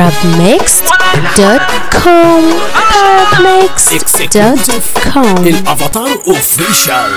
arabmixed.com arabmixed.com الافاتار اوفيشال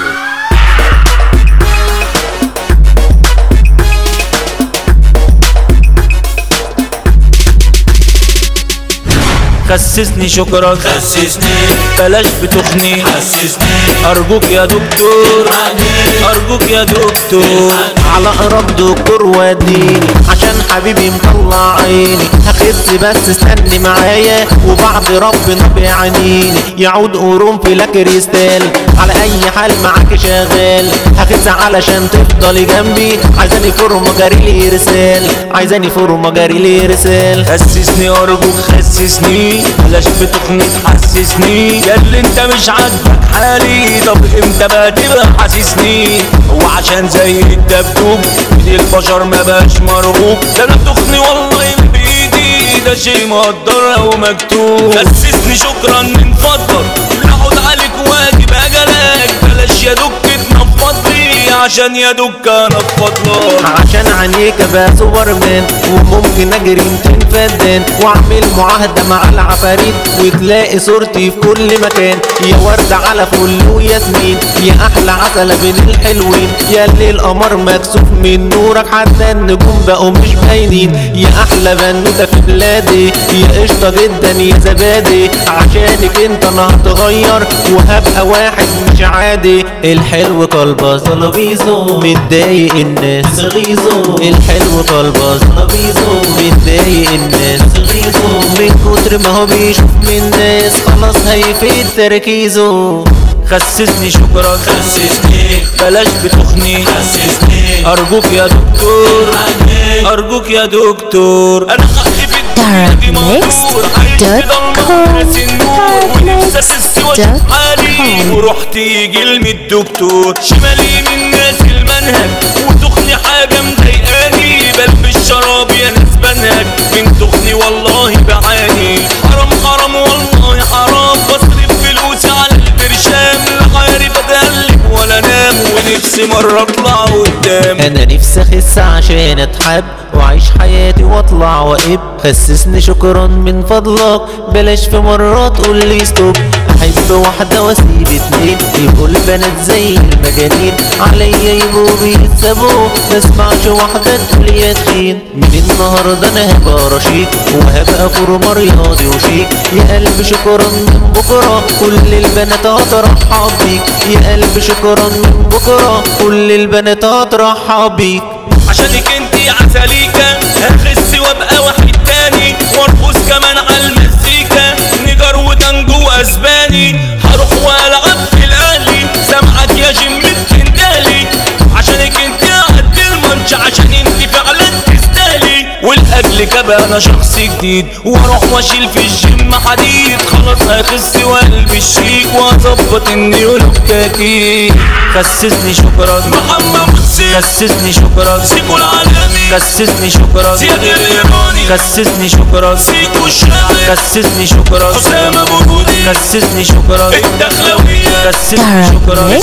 خسسني شكرا خسسني بلاش بتخني حسسني ارجوك يا دكتور ارجوك يا دكتور على اقرب دكتور وديني عشان حبيبي مطلع عيني هخس بس استني معايا وبعد ربنا بيعنيني يعود قرنفل لك كريستال على اي حال معاك شغال هخس علشان تفضلي جنبي عايزاني فورمه جاري لي رسال عايزاني فورمه جاري لي رسال خسسني ارجوك خسسني بلاش بتخني تحسسني يا اللي انت مش عاجبك حالي طب امتى بقى تبقى حاسسني هو عشان زي الدبدوب من البشر ما بقاش مرغوب ده انا بتخني والله اللي بايدي ده شيء مقدر او مكتوب خسسني شكرا من فضلك نعود عليك واجب اجلك بلاش يا دك تنفض لي عشان يا دك انفض لك عشان عينيك ابقى سوبر مان وممكن اجري 200 فدان واعمل معاهده مع العفاريت وتلاقي صورتي في كل مكان يا ورده على فل وياسمين يا احلى عسله بين الحلوين يا اللي القمر مكسوف من نورك حتى النجوم بقوا مش باينين يا احلى بنوته في بلادي يا قشطه جدا يا زبادي عشانك انت انا هتغير وهبقى واحد مش عادي الحلو طالبه صلابيزو متضايق الناس غيظه الحلو طالبه صلابيزو متضايق الناس غيظه من كتر ما هو بيشوف من الناس خلاص هيفيد تركيزه خسسني شكرا خسسني بلاش بتخني حسسني ارجوك يا دكتور ارجوك يا دكتور انا حقي في الدنيا دي مقدور عايش في ضلمة ناس النور ونفسي اسس واشوف حالي ورحت يجي الدكتور شمالي من ناس المنهج وتخني حاجه مضايقاني بلبس شراب يا ناس بنهج من تخني والله بعاني حرام حرام والله حرام بصرف فلوسي على البرشام لا عارف اتقلب ولا انام ونفسي مره اطلع قدام انا نفسي اخس عشان اتحب واعيش حياتي واطلع واقب خسسني شكرا من فضلك بلاش في مرة تقول لي ستوب احب واحدة واسيب اتنين يبقوا البنات زي المجانين عليا يبقوا بيتسابوا مسمعش واحدة تقول يا تخين من النهاردة انا هبقى رشيق وهبقى فورمة رياضي وشيك يا قلب شكرا من بكرة كل البنات هترحب بيك يا قلب شكرا من بكرة كل البنات هترحب بيك عشانك انتي عسليكة هخس وابقى واحد تاني وارقص كمان على المزيكا نيجر وتانجو اسباني هروح والعب في الاهلي سامعك يا جيم الكندالي عشانك انتي قد الماتش عشان انتي فعلا تستاهلي ولاجلك ابقى انا شخص جديد واروح واشيل في الجيم حديد خلاص هخس وقلبي الشيك واظبط النيولوك تاكيد خسسني شكرا محمد مرسي خسسني شكرا سيكو العالمي خسسني شكرا زياد اليماني خسسني شكرا سيكو الشاعر خسسني شكرا حسام ابو جودي خسسني شكرا الدخلوية خسسني شكرا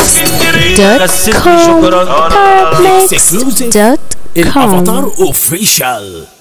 arabmixed.com arabmixed.com الافاتار اوفيشال